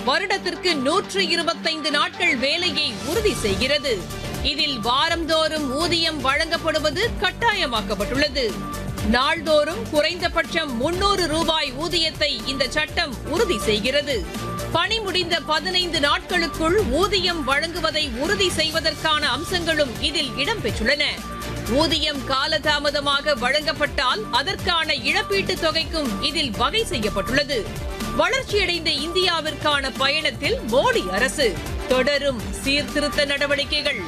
வருடத்திற்கு நூற்று இருபத்தைந்து நாட்கள் வேலையை உறுதி செய்கிறது இதில் வாரந்தோறும் ஊதியம் வழங்கப்படுவது கட்டாயமாக்கப்பட்டுள்ளது நாள்தோறும் குறைந்தபட்சம் முன்னூறு ரூபாய் ஊதியத்தை இந்த சட்டம் உறுதி செய்கிறது பணி முடிந்த பதினைந்து நாட்களுக்குள் ஊதியம் வழங்குவதை உறுதி செய்வதற்கான அம்சங்களும் இதில் இடம்பெற்றுள்ளன ஊதியம் காலதாமதமாக வழங்கப்பட்டால் அதற்கான இழப்பீட்டுத் தொகைக்கும் இதில் வகை செய்யப்பட்டுள்ளது வளர்ச்சியடைந்த இந்தியாவிற்கான பயணத்தில் மோடி அரசு தொடரும் சீர்திருத்த நடவடிக்கைகள்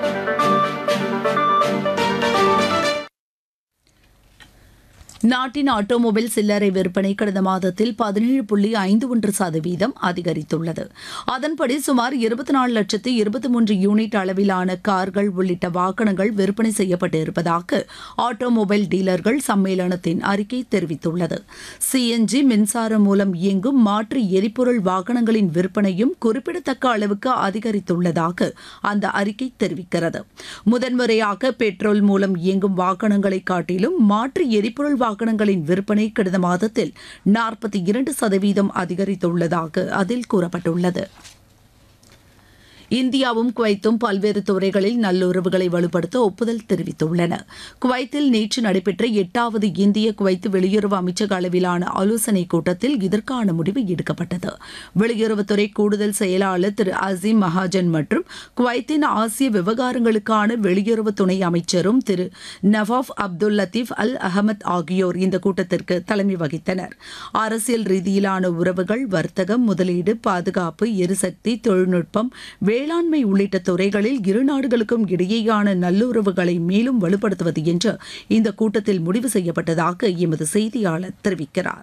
நாட்டின் ஆட்டோமொபைல் சில்லறை விற்பனை கடந்த மாதத்தில் பதினேழு புள்ளி ஐந்து ஒன்று சதவீதம் அதிகரித்துள்ளது அதன்படி சுமார் இருபத்தி நாலு லட்சத்து இருபத்தி மூன்று யூனிட் அளவிலான கார்கள் உள்ளிட்ட வாகனங்கள் விற்பனை செய்யப்பட்டு இருப்பதாக ஆட்டோமொபைல் டீலர்கள் சம்மேளனத்தின் அறிக்கை தெரிவித்துள்ளது சிஎன்ஜி மின்சாரம் மூலம் இயங்கும் மாற்று எரிபொருள் வாகனங்களின் விற்பனையும் குறிப்பிடத்தக்க அளவுக்கு அதிகரித்துள்ளதாக அந்த அறிக்கை தெரிவிக்கிறது முதன்முறையாக பெட்ரோல் மூலம் இயங்கும் வாகனங்களை காட்டிலும் மாற்று எரிபொருள் வாகனங்களின் விற்பனை கடந்த மாதத்தில் நாற்பத்தி இரண்டு சதவீதம் அதிகரித்துள்ளதாக அதில் கூறப்பட்டுள்ளது இந்தியாவும் குவைத்தும் பல்வேறு துறைகளில் நல்லுறவுகளை வலுப்படுத்த ஒப்புதல் தெரிவித்துள்ளன குவைத்தில் நேற்று நடைபெற்ற எட்டாவது இந்திய குவைத் வெளியுறவு அமைச்சக அளவிலான ஆலோசனைக் கூட்டத்தில் இதற்கான முடிவு எடுக்கப்பட்டது வெளியுறவுத்துறை கூடுதல் செயலாளர் திரு அசீம் மகாஜன் மற்றும் குவைத்தின் ஆசிய விவகாரங்களுக்கான வெளியுறவு துணை அமைச்சரும் திரு நவாப் அப்துல் லத்தீப் அல் அகமத் ஆகியோர் இந்த கூட்டத்திற்கு தலைமை வகித்தனர் அரசியல் ரீதியிலான உறவுகள் வர்த்தகம் முதலீடு பாதுகாப்பு எரிசக்தி தொழில்நுட்பம் வேளாண்மை உள்ளிட்ட துறைகளில் இரு நாடுகளுக்கும் இடையேயான நல்லுறவுகளை மேலும் வலுப்படுத்துவது என்று இந்த கூட்டத்தில் முடிவு செய்யப்பட்டதாக எமது செய்தியாளர் தெரிவிக்கிறார்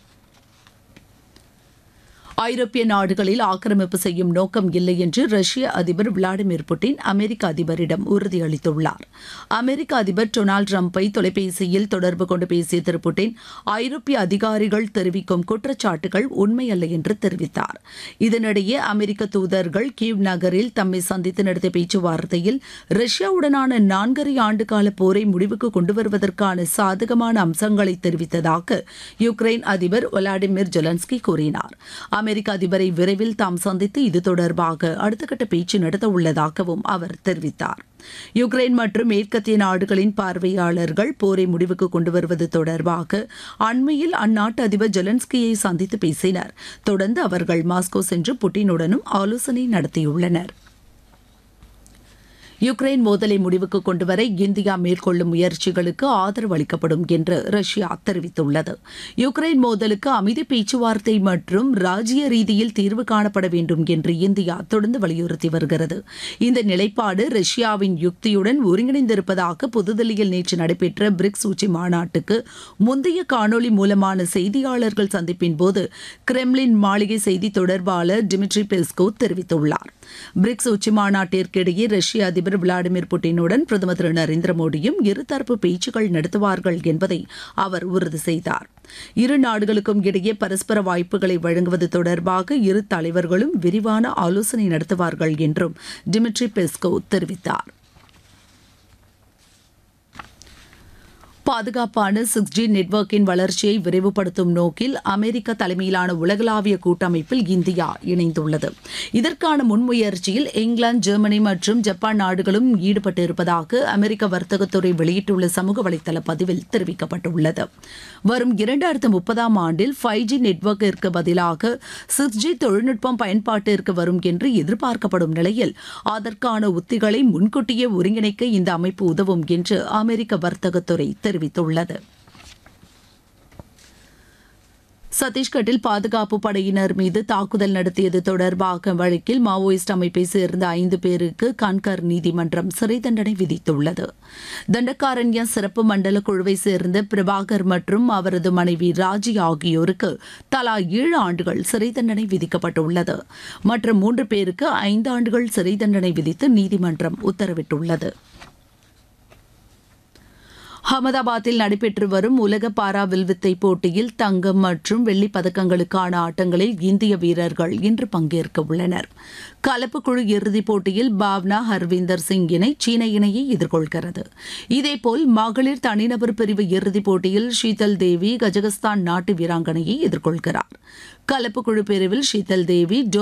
ஐரோப்பிய நாடுகளில் ஆக்கிரமிப்பு செய்யும் நோக்கம் இல்லை என்று ரஷ்ய அதிபர் விளாடிமிர் புட்டின் அமெரிக்க அதிபரிடம் உறுதியளித்துள்ளார் அமெரிக்க அதிபர் டொனால்டு டிரம்பை தொலைபேசியில் தொடர்பு கொண்டு பேசிய திரு புட்டின் ஐரோப்பிய அதிகாரிகள் தெரிவிக்கும் குற்றச்சாட்டுகள் உண்மையல்ல என்று தெரிவித்தார் இதனிடையே அமெரிக்க தூதர்கள் கீவ் நகரில் தம்மை சந்தித்து நடத்திய பேச்சுவார்த்தையில் ரஷ்யாவுடனான நான்கரை ஆண்டுகால போரை முடிவுக்கு கொண்டு வருவதற்கான சாதகமான அம்சங்களை தெரிவித்ததாக யுக்ரைன் அதிபர் விளாடிமிர் ஜெலன்ஸ்கி கூறினார் அமெரிக்க அதிபரை விரைவில் தாம் சந்தித்து இது தொடர்பாக அடுத்த கட்ட பேச்சு நடத்த உள்ளதாகவும் அவர் தெரிவித்தார் யுக்ரைன் மற்றும் மேற்கத்திய நாடுகளின் பார்வையாளர்கள் போரை முடிவுக்கு கொண்டு வருவது தொடர்பாக அண்மையில் அந்நாட்டு அதிபர் ஜெலன்ஸ்கியை சந்தித்து பேசினர் தொடர்ந்து அவர்கள் மாஸ்கோ சென்று புட்டினுடனும் ஆலோசனை நடத்தியுள்ளனர் யுக்ரைன் மோதலை முடிவுக்கு கொண்டுவர இந்தியா மேற்கொள்ளும் முயற்சிகளுக்கு ஆதரவு அளிக்கப்படும் என்று ரஷ்யா தெரிவித்துள்ளது யுக்ரைன் மோதலுக்கு அமைதி பேச்சுவார்த்தை மற்றும் ராஜ்ய ரீதியில் தீர்வு காணப்பட வேண்டும் என்று இந்தியா தொடர்ந்து வலியுறுத்தி வருகிறது இந்த நிலைப்பாடு ரஷ்யாவின் யுக்தியுடன் ஒருங்கிணைந்திருப்பதாக புதுதில்லியில் நேற்று நடைபெற்ற பிரிக்ஸ் உச்சி மாநாட்டுக்கு முந்தைய காணொலி மூலமான செய்தியாளர்கள் சந்திப்பின் போது கிரெம்லின் மாளிகை செய்தி தொடர்பாளர் டிமிட்ரி பெஸ்கோ தெரிவித்துள்ளார் பிரிக்ஸ் உச்சி மாநாட்டிற்கிடையே ரஷ்ய அதிபர் விளாடிமிர் புட்டினுடன் பிரதமர் திரு நரேந்திர மோடியும் இருதரப்பு பேச்சுக்கள் நடத்துவார்கள் என்பதை அவர் உறுதி செய்தார் இரு நாடுகளுக்கும் இடையே பரஸ்பர வாய்ப்புகளை வழங்குவது தொடர்பாக இரு தலைவர்களும் விரிவான ஆலோசனை நடத்துவார்கள் என்றும் டிமிட்ரி பெஸ்கோ தெரிவித்தார் பாதுகாப்பான சிக்ஸ் ஜி நெட்வொர்க்கின் வளர்ச்சியை விரைவுபடுத்தும் நோக்கில் அமெரிக்க தலைமையிலான உலகளாவிய கூட்டமைப்பில் இந்தியா இணைந்துள்ளது இதற்கான முன்முயற்சியில் இங்கிலாந்து ஜெர்மனி மற்றும் ஜப்பான் நாடுகளும் ஈடுபட்டிருப்பதாக அமெரிக்க வர்த்தகத்துறை வெளியிட்டுள்ள சமூக வலைதள பதிவில் தெரிவிக்கப்பட்டுள்ளது வரும் இரண்டாயிரத்து முப்பதாம் ஆண்டில் ஃபைவ் ஜி நெட்வொர்க்கிற்கு பதிலாக சிக்ஸ் ஜி தொழில்நுட்பம் பயன்பாட்டிற்கு வரும் என்று எதிர்பார்க்கப்படும் நிலையில் அதற்கான உத்திகளை முன்கூட்டியே ஒருங்கிணைக்க இந்த அமைப்பு உதவும் என்று அமெரிக்க வர்த்தகத்துறை தெரிவித்துள்ளது சத்தீஸ்கட்டில் பாதுகாப்பு படையினர் மீது தாக்குதல் நடத்தியது தொடர்பாக வழக்கில் மாவோயிஸ்ட் அமைப்பை சேர்ந்த ஐந்து பேருக்கு கன்கர் நீதிமன்றம் சிறை தண்டனை விதித்துள்ளது தண்டக்காரண்யா சிறப்பு மண்டல குழுவை சேர்ந்த பிரபாகர் மற்றும் அவரது மனைவி ராஜி ஆகியோருக்கு தலா ஏழு ஆண்டுகள் சிறை தண்டனை விதிக்கப்பட்டுள்ளது மற்றும் மூன்று பேருக்கு ஐந்து ஆண்டுகள் சிறை தண்டனை விதித்து நீதிமன்றம் உத்தரவிட்டுள்ளது அகமதாபாத்தில் நடைபெற்று வரும் உலக பாரா வில்வித்தை போட்டியில் தங்கம் மற்றும் வெள்ளிப் பதக்கங்களுக்கான ஆட்டங்களில் இந்திய வீரர்கள் இன்று பங்கேற்க உள்ளனர் கலப்பு குழு இறுதிப் போட்டியில் பாவ்னா ஹர்வீந்தர் சிங் இணை சீன இணையை எதிர்கொள்கிறது இதேபோல் மகளிர் தனிநபர் பிரிவு இறுதிப் போட்டியில் ஷீதல் தேவி கஜகஸ்தான் நாட்டு வீராங்கனையை எதிர்கொள்கிறார் கலப்பு குழு பிரிவில் ஷீதல் தேவி